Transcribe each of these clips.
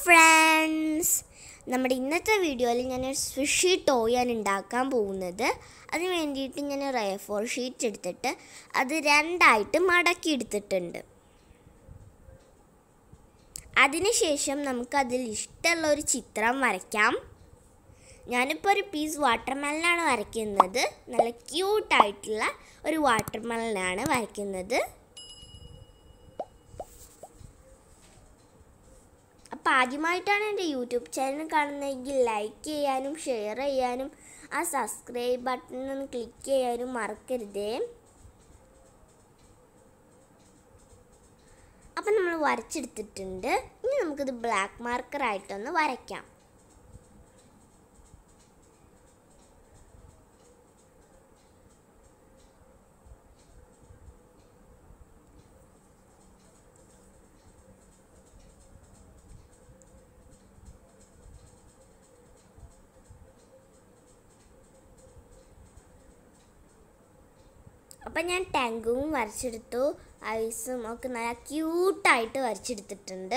friends നമ്മുടെ ഇന്നത്തെ വീഡിയോയിൽ ഞാനൊരു സ്വിഷി ടോയാണ് ഉണ്ടാക്കാൻ പോകുന്നത് അതിന് വേണ്ടിയിട്ട് ഞാൻ റേ ഫോർ ഷീറ്റ് എടുത്തിട്ട് അത് രണ്ടായിട്ട് മടക്കി എടുത്തിട്ടുണ്ട് അതിനുശേഷം നമുക്ക് അതിൽ ഇഷ്ടമുള്ള ഒരു ചിത്രം വരയ്ക്കാം ഞാനിപ്പോൾ ഒരു പീസ് വാട്ടർമെലനാണ് വരയ്ക്കുന്നത് നല്ല ക്യൂട്ടായിട്ടുള്ള ഒരു വാട്ടർമെലനാണ് വരയ്ക്കുന്നത് അപ്പോൾ ആദ്യമായിട്ടാണ് എൻ്റെ യൂട്യൂബ് ചാനൽ കാണുന്നതെങ്കിൽ ലൈക്ക് ചെയ്യാനും ഷെയർ ചെയ്യാനും ആ സബ്സ്ക്രൈബ് ബട്ടൺ ഒന്ന് ക്ലിക്ക് ചെയ്യാനും മറക്കരുതേ അപ്പം നമ്മൾ വരച്ചെടുത്തിട്ടുണ്ട് ഇനി നമുക്കിത് ബ്ലാക്ക് മാർക്കറായിട്ടൊന്ന് വരയ്ക്കാം അപ്പം ഞാൻ ടാങ്കും വരച്ചെടുത്തു ഐസും ഒക്കെ നല്ല ക്യൂട്ടായിട്ട് വരച്ചെടുത്തിട്ടുണ്ട്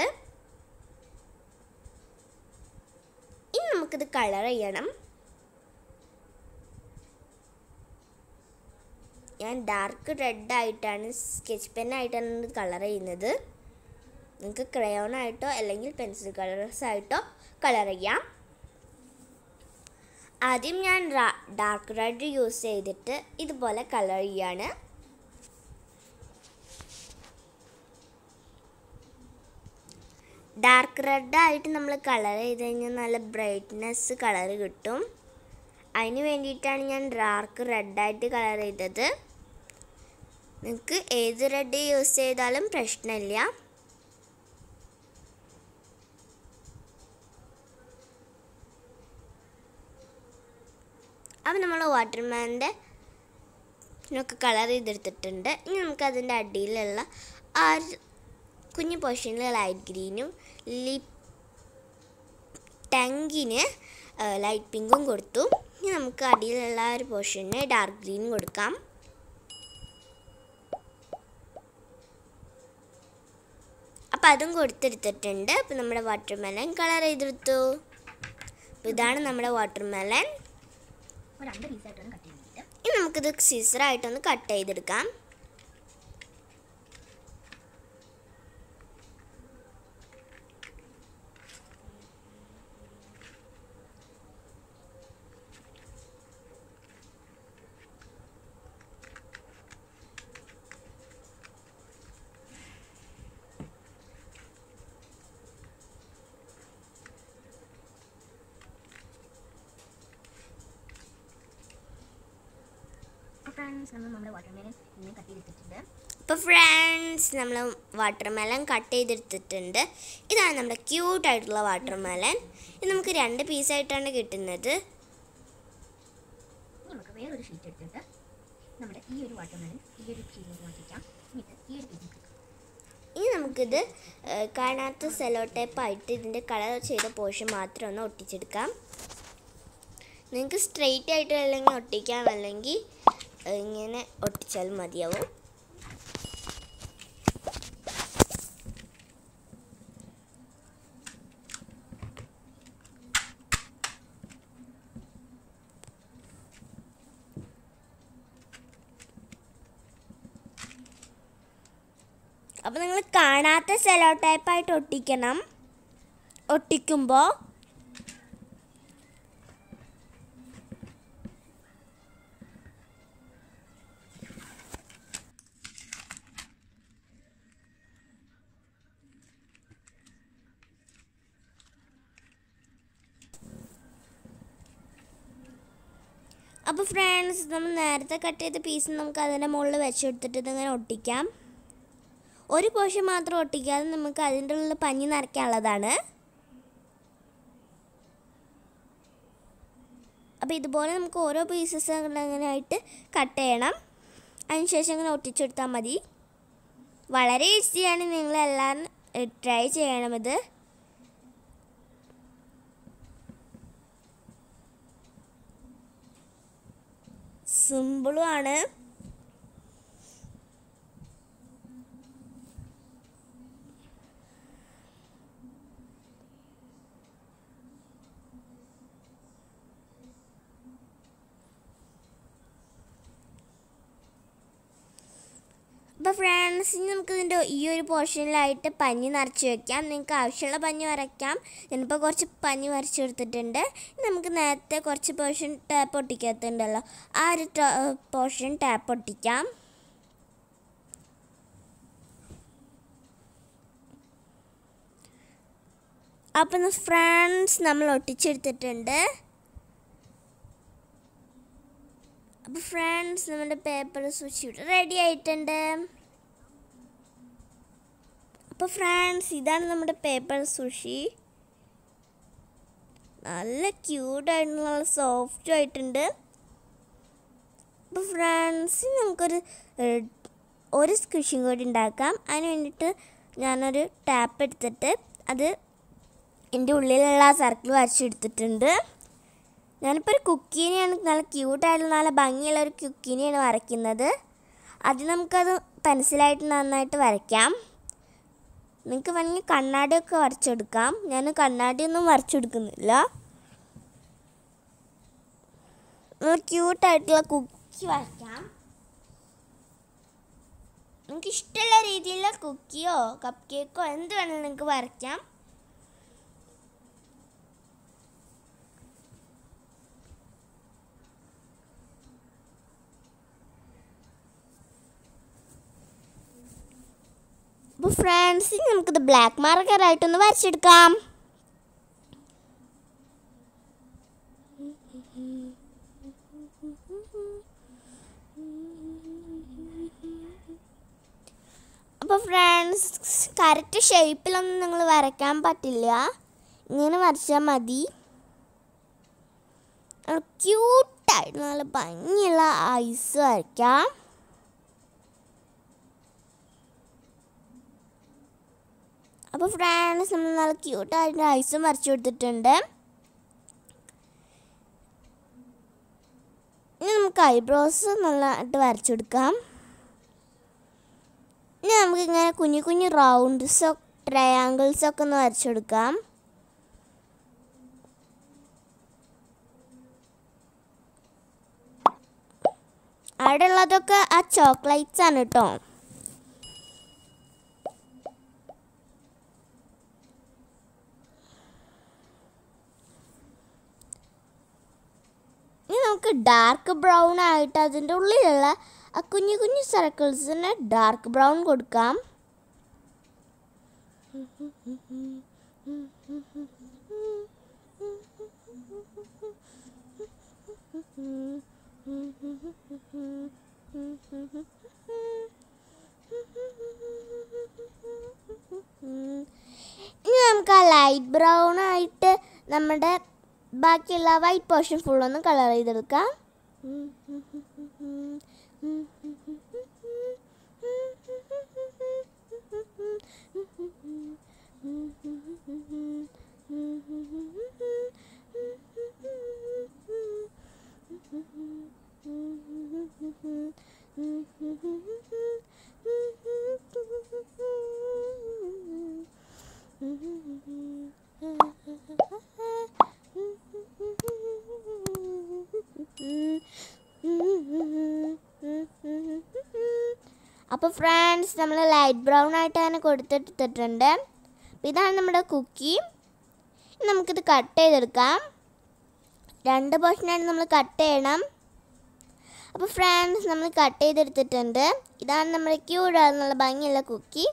ഇനി നമുക്കിത് കളർ ചെയ്യണം ഞാൻ ഡാർക്ക് റെഡ് ആയിട്ടാണ് സ്കെച്ച് പെന്നായിട്ടാണ് ഇത് കളർ ചെയ്യുന്നത് നിങ്ങൾക്ക് ക്രയോൺ ആയിട്ടോ അല്ലെങ്കിൽ പെൻസിൽ കളേഴ്സ് ആയിട്ടോ കളർ ചെയ്യാം ആദ്യം ഞാൻ ഡാർക്ക് റെഡ് യൂസ് ചെയ്തിട്ട് ഇതുപോലെ കളർ ചെയ്യാണ് ഡാർക്ക് റെഡ് ആയിട്ട് നമ്മൾ കളർ ചെയ്ത് കഴിഞ്ഞാൽ നല്ല ബ്രൈറ്റ്നെസ് കളർ കിട്ടും അതിന് വേണ്ടിയിട്ടാണ് ഞാൻ ഡാർക്ക് റെഡായിട്ട് കളർ ചെയ്തത് നിങ്ങൾക്ക് ഏത് റെഡ് യൂസ് ചെയ്താലും പ്രശ്നമില്ല അപ്പം നമ്മൾ വാട്ടർമാൻ്റെ ഒക്കെ കളർ ചെയ്തെടുത്തിട്ടുണ്ട് ഇനി നമുക്ക് അതിൻ്റെ അടിയിലുള്ള ആ കുഞ്ഞു പോർഷനിൽ ലൈറ്റ് ഗ്രീനും ലിപ് ടങ്കിന് ലൈറ്റ് പിങ്കും കൊടുത്തു ഇനി നമുക്ക് അടിയിലുള്ള ഒരു പോർഷന് ഡാർക്ക് ഗ്രീൻ കൊടുക്കാം അപ്പം അതും കൊടുത്തെടുത്തിട്ടുണ്ട് അപ്പം നമ്മുടെ വാട്ടർമെലൻ കളർ ചെയ്തെടുത്തു അപ്പോൾ ഇതാണ് നമ്മുടെ വാട്ടർമെലൻ ഒരു രണ്ട് പീസായിട്ടാണ് കട്ട് ചെയ്യുന്നത് ഇനി നമുക്കിത് സിസറായിട്ടൊന്ന് കട്ട് ചെയ്തെടുക്കാം അപ്പോൾ ഫ്രണ്ട്സ് നമ്മൾ നമ്മുടെ വാട്ടർമെലൻ ഇങ്ങനെ കട്ട് ചെയ്തിട്ടുണ്ട് ഇപ്പോൾ ഫ്രണ്ട്സ് നമ്മൾ വാട്ടർമെലൻ കട്ട് ചെയ്തെടുത്തിട്ടുണ്ട് ഇതാണ് നമ്മുടെ ക്യൂട്ടായിട്ടുള്ള വാട്ടർമെലൻ ഇത് നമുക്ക് രണ്ട് പീസായിട്ടാണ് കിട്ടുന്നത് ഇനി നമുക്ക് വേറൊരു ഷീറ്റ് എടുത്തിട്ട് നമ്മുടെ ഈ ഒരു വാട്ടർമെലൻ ഈ ഒരു ഷീറ്റിലേക്ക് മാറ്റിക്കാം എന്നിട്ട് ഈ ഒരു പീസ് ഇനി നമുക്കിത് ഏഹ്, കാണാത്ത സെലോ ടൈപ്പായിട്ട് ഇതിൻ്റെ കളർ ചെയ്ത പോർഷൻ മാത്രം ഒന്ന് ഒട്ടിച്ചെടുക്കാം നിങ്ങൾക്ക് സ്ട്രെയിറ്റ് ആയിട്ട് അല്ലെങ്കിൽ ഒട്ടിക്കാം അല്ലെങ്കിൽ ഏഹ്, ഇങ്ങനെ ഒട്ടിച്ചാൽ മതിയാവും അപ്പോൾ നിങ്ങൾ കാണാത്ത സെലോ ടൈപ്പായിട്ട് ഒട്ടിക്കണം ഒട്ടിക്കുമ്പോൾ അപ്പോൾ ഫ്രണ്ട്സ് നമ്മൾ നേരത്തെ കട്ട് ചെയ്ത പീസ് നമുക്ക് അതിൻ്റെ മുകളിൽ വെച്ചെടുത്തിട്ട് ഇതിങ്ങനെ ഒട്ടിക്കാം ഒരു പോർഷൻ മാത്രം ഒട്ടിക്കാതെ നമുക്ക് അതിൻ്റെ ഉള്ളിൽ പഞ്ഞി നിറയ്ക്കാനുള്ളതാണ് അപ്പോൾ ഇതുപോലെ നമുക്ക് ഓരോ പീസസ് അങ്ങനെ ആയിട്ട് കട്ട് ചെയ്യണം അതിനുശേഷം അങ്ങനെ ഒട്ടിച്ചെടുത്താൽ മതി വളരെ ഈസിയാണ് നിങ്ങളെല്ലാവരും ട്രൈ ചെയ്യണം ഇത് സിമ്പിളും ആണ് അപ്പോൾ ഫ്രണ്ട്സ് ഇനി നമുക്ക് ഇതിൻ്റെ ഈ ഒരു പോർഷനിലായിട്ട് പഞ്ഞി നിറച്ച് വെക്കാം നിങ്ങൾക്ക് ആവശ്യമുള്ള പഞ്ഞി വരയ്ക്കാം ഞാനിപ്പോൾ കുറച്ച് പഞ്ഞി വരച്ച് കൊടുത്തിട്ടുണ്ട് ഇനി നമുക്ക് നേരത്തെ കുറച്ച് പോർഷൻ ടാപ്പ് ഒട്ടിക്കത്തുണ്ടല്ലോ ആ ഒരു പോർഷൻ ടാപ്പ് ഒട്ടിക്കാം അപ്പം ഫ്രണ്ട്സ് നമ്മൾ ഒട്ടിച്ചെടുത്തിട്ടുണ്ട് അപ്പോൾ ഫ്രണ്ട്സ് നമ്മുടെ പേപ്പർ സ്വിച്ച് റെഡി ആയിട്ടുണ്ട് അപ്പോൾ ഫ്രണ്ട്സ് ഇതാണ് നമ്മുടെ പേപ്പർ സുഷി നല്ല ക്യൂട്ടായിട്ട് നല്ല സോഫ്റ്റ് ആയിട്ടുണ്ട് അപ്പോൾ ഫ്രണ്ട്സ് നമുക്കൊരു ഏഹ്, ഒരു സ്ക്വിഷിങ് കൂടി ഉണ്ടാക്കാം അതിന് വേണ്ടിയിട്ട് ഞാനൊരു ടാപ്പ് എടുത്തിട്ട് അത് എൻ്റെ ഉള്ളിലുള്ള ആ സർക്കിൾ വരച്ചെടുത്തിട്ടുണ്ട് ഞാനിപ്പോൾ ഒരു കുക്കീനെയാണ് നല്ല ക്യൂട്ടായിട്ടുള്ള നല്ല ഭംഗിയുള്ള ഒരു കുക്കീനെയാണ് വരയ്ക്കുന്നത് അത് നമുക്കത് പെൻസിലായിട്ട് നന്നായിട്ട് വരയ്ക്കാം നിങ്ങൾക്ക് വേണമെങ്കിൽ കണ്ണാടിയൊക്കെ വരച്ചെടുക്കാം ഞാൻ കണ്ണാടിയൊന്നും വരച്ചെടുക്കുന്നില്ല നല്ല ക്യൂട്ടായിട്ടുള്ള കുക്കി വരയ്ക്കാം നിങ്ങൾക്ക് ഇഷ്ടമുള്ള രീതിയിലുള്ള കുക്കിയോ കപ്പ് കേക്കോ എന്ത് വേണമെങ്കിലും നിങ്ങൾക്ക് വരയ്ക്കാം അപ്പോൾ ഫ്രണ്ട്സ് നമുക്കിത് ബ്ലാക്ക് മാർക്കറായിട്ടൊന്ന് വരച്ചെടുക്കാം അപ്പോൾ ഫ്രണ്ട്സ് കറക്റ്റ് ഷേപ്പിലൊന്നും നിങ്ങൾ വരയ്ക്കാൻ പറ്റില്ല ഇങ്ങനെ വരച്ചാൽ മതി ക്യൂട്ടായിട്ട് നല്ല ഭംഗിയുള്ള ഐസ് വരയ്ക്കാം അപ്പോൾ ഫ്രണ്ട്സ് നമ്മൾ നല്ല ക്യൂട്ടായിട്ട് ഐസും വരച്ചു കൊടുത്തിട്ടുണ്ട് ഇനി നമുക്ക് ഐബ്രോസ് നല്ലതായിട്ട് വരച്ചു കൊടുക്കാം ഇനി നമുക്ക് ഇങ്ങനെ കുഞ്ഞു കുഞ്ഞു റൗണ്ട്സോ ട്രയാങ്കിൾസൊക്കെ ഒന്ന് വരച്ചു കൊടുക്കാം അവിടെ ഉള്ളതൊക്കെ ആ ചോക്ലേറ്റ്സ് ആണ് കേട്ടോ ഇനി നമുക്ക് ഡാർക്ക് ബ്രൗൺ ആയിട്ട് അതിൻ്റെ ഉള്ളിലുള്ള ആ കുഞ്ഞു കുഞ്ഞു സർക്കിൾസിന് ഡാർക്ക് ബ്രൗൺ കൊടുക്കാം ഇനി നമുക്ക് ആ ലൈറ്റ് ബ്രൗൺ ആയിട്ട് നമ്മുടെ ബാക്കിയുള്ള വൈറ്റ് പോർഷൻ ഫുൾ ഒന്ന് കളർ ചെയ്തെടുക്കാം അപ്പോൾ ഫ്രണ്ട്സ് നമ്മൾ ലൈറ്റ് ബ്രൗൺ ആയിട്ട് തന്നെ കൊടുത്തെടുത്തിട്ടുണ്ട് അപ്പോൾ ഇതാണ് നമ്മുടെ കുക്കി ഇനി നമുക്കിത് കട്ട് ചെയ്തെടുക്കാം രണ്ട് പോർഷനായിട്ട് നമ്മൾ കട്ട് ചെയ്യണം അപ്പോൾ ഫ്രണ്ട്സ് നമ്മൾ കട്ട് ചെയ്തെടുത്തിട്ടുണ്ട് ഇതാണ് നമ്മുടെ ക്യൂടാണെന്നുള്ള ഭംഗിയുള്ള കുക്കി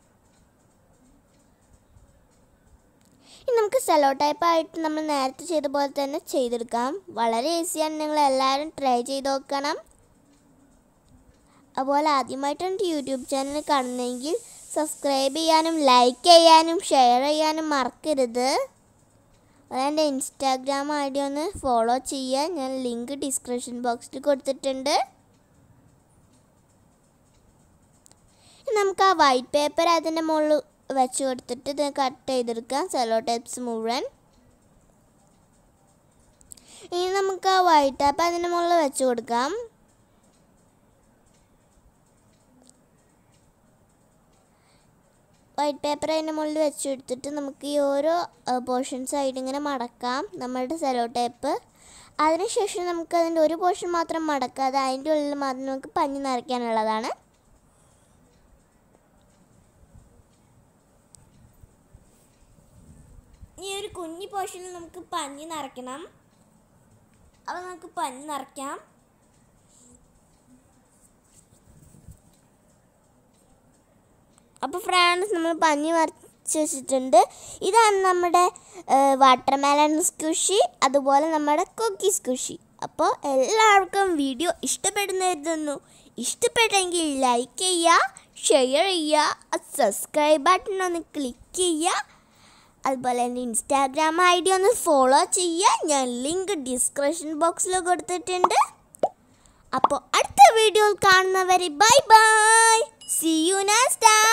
ഇനി നമുക്ക് സെലോ ടൈപ്പായിട്ട് നമ്മൾ നേരത്തെ ചെയ്ത പോലെ തന്നെ ചെയ്തെടുക്കാം വളരെ ഈസിയാണ് നിങ്ങൾ എല്ലാവരും ട്രൈ ചെയ്ത് നോക്കണം അതുപോലെ ആദ്യമായിട്ടാണ് എൻ്റെ യൂട്യൂബ് ചാനൽ കാണുന്നതെങ്കിൽ സബ്സ്ക്രൈബ് ചെയ്യാനും ലൈക്ക് ചെയ്യാനും ഷെയർ ചെയ്യാനും മറക്കരുത് അതുപോലെ എൻ്റെ ഇൻസ്റ്റാഗ്രാം ഐ ഡി ഒന്ന് ഫോളോ ചെയ്യുക ഞാൻ ലിങ്ക് ഡിസ്ക്രിപ്ഷൻ ബോക്സിൽ കൊടുത്തിട്ടുണ്ട് ഇനി നമുക്ക് ആ വൈറ്റ് പേപ്പർ അതിൻ്റെ മുകളിൽ വെച്ച് കൊടുത്തിട്ട് ഇത് കട്ട് ചെയ്തെടുക്കാം സെലോ ടൈപ്സ് മുഴുവൻ ഇനി നമുക്ക് ആ വൈറ്റ് ടേപ്പ് അതിൻ്റെ മുകളിൽ വെച്ച് കൊടുക്കാം വൈറ്റ് പേപ്പർ അതിൻ്റെ മുകളിൽ വെച്ച് കൊടുത്തിട്ട് നമുക്ക് ഈ ഓരോ പോർഷൻസ് ആയിട്ട് ഇങ്ങനെ മടക്കാം നമ്മളുടെ സെലോ ടേപ്പ് അതിനുശേഷം നമുക്ക് അതിൻ്റെ ഒരു പോർഷൻ മാത്രം മടക്കാതെ അതിൻ്റെ ഉള്ളിൽ മാത്രം നമുക്ക് പഞ്ഞി നിറയ്ക്കാനുള്ളതാണ് ഈ ഒരു കുഞ്ഞി പോർഷനിൽ നമുക്ക് പഞ്ഞി നിറയ്ക്കണം അപ്പോൾ നമുക്ക് പഞ്ഞി നിറയ്ക്കാം അപ്പോൾ ഫ്രണ്ട്സ് നമ്മൾ പഞ്ഞി വരച്ച് വെച്ചിട്ടുണ്ട് ഇതാണ് നമ്മുടെ വാട്ടർ മെലൺ സ്കുഷി അതുപോലെ നമ്മുടെ കുക്കി സ്കുഷി അപ്പോൾ എല്ലാവർക്കും വീഡിയോ ഇഷ്ടപ്പെടുന്നതായിരുന്നു ഇഷ്ടപ്പെട്ടെങ്കിൽ ലൈക്ക് ചെയ്യുക ഷെയർ ചെയ്യുക സബ്സ്ക്രൈബ് ബട്ടൺ ഒന്ന് ക്ലിക്ക് ചെയ്യുക അതുപോലെ എൻ്റെ ഇൻസ്റ്റാഗ്രാം ഐ ഡി ഒന്ന് ഫോളോ ചെയ്യുക ഞാൻ ലിങ്ക് ഡിസ്ക്രിപ്ഷൻ ബോക്സിൽ കൊടുത്തിട്ടുണ്ട് അപ്പോൾ അടുത്ത വീഡിയോയിൽ കാണുന്നവരെ bye bye see you next time